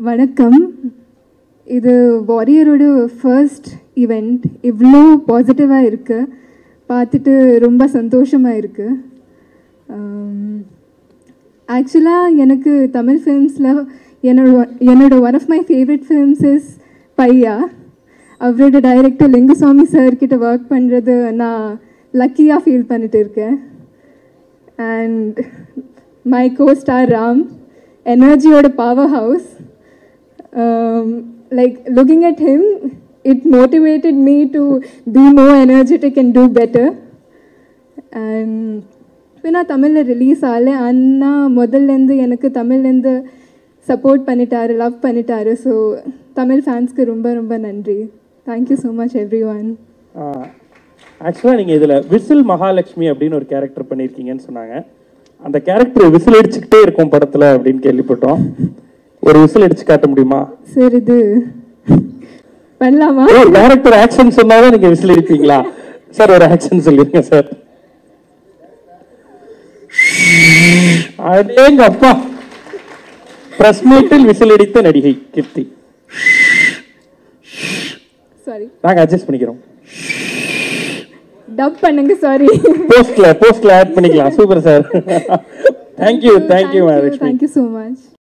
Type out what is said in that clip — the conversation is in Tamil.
வணக்கம் இது வாரியரோட ஃபர்ஸ்ட் ஈவெண்ட் இவ்வளோ பாசிட்டிவாக இருக்கு பார்த்துட்டு ரொம்ப சந்தோஷமாக இருக்கு ஆக்சுவலாக எனக்கு தமிழ் ஃபிலிம்ஸில் என்னோட என்னோட one of my favourite films is Paiyaa அவரோட டைரக்டர் லிங்குசாமி சார் கிட்ட ஒர்க் பண்ணுறது நான் லக்கியாக ஃபீல் பண்ணிட்டு இருக்கேன் and my co star Ram எனர்ஜியோட power house like looking at him it motivated me to be more energetic and do better and இப்போ நான் தமிழில் ரிலீஸ் ஆகல அண்ணா முதல்லேருந்து எனக்கு தமிழ்லேருந்து சப்போர்ட் பண்ணிட்டாரு லவ் பண்ணிட்டாரு ஸோ தமிழ் ஃபேன்ஸ்க்கு ரொம்ப ரொம்ப நன்றி thank you so much every one ஆக்சுவலாக நீங்கள் இதில் விசில் மகாலட்சுமி அப்படின்னு ஒரு கேரக்டர் பண்ணியிருக்கீங்கன்னு சொன்னாங்க அந்த கேரக்டர் விசில் அடிச்சுக்கிட்டே இருக்கும் படத்தில் அப்படின்னு கேள்விப்பட்டோம் ஒரு விசில் அடிச்சு காட்ட முடியுமா சார் இது பண்ணலாமா ஓ டேரக்டர் ஆக்ஷன் சொன்னாதான் நீங்க விசில் அடிப்பீங்களா சார் ஒரு ஆக்ஷன் சொல்லிருங்க சார் அடேங்க அப்பா பிரஸ் மீட்டில் விசில் அடித்த நடிகை கீர்த்தி சாரி நாங்க அட்ஜஸ்ட் பண்ணிக்கிறோம் டப் பண்ணுங்க சாரி போஸ்ட்ல போஸ்ட்ல ஆட் பண்ணிக்கலாம் super sir thank you thank you thank you so much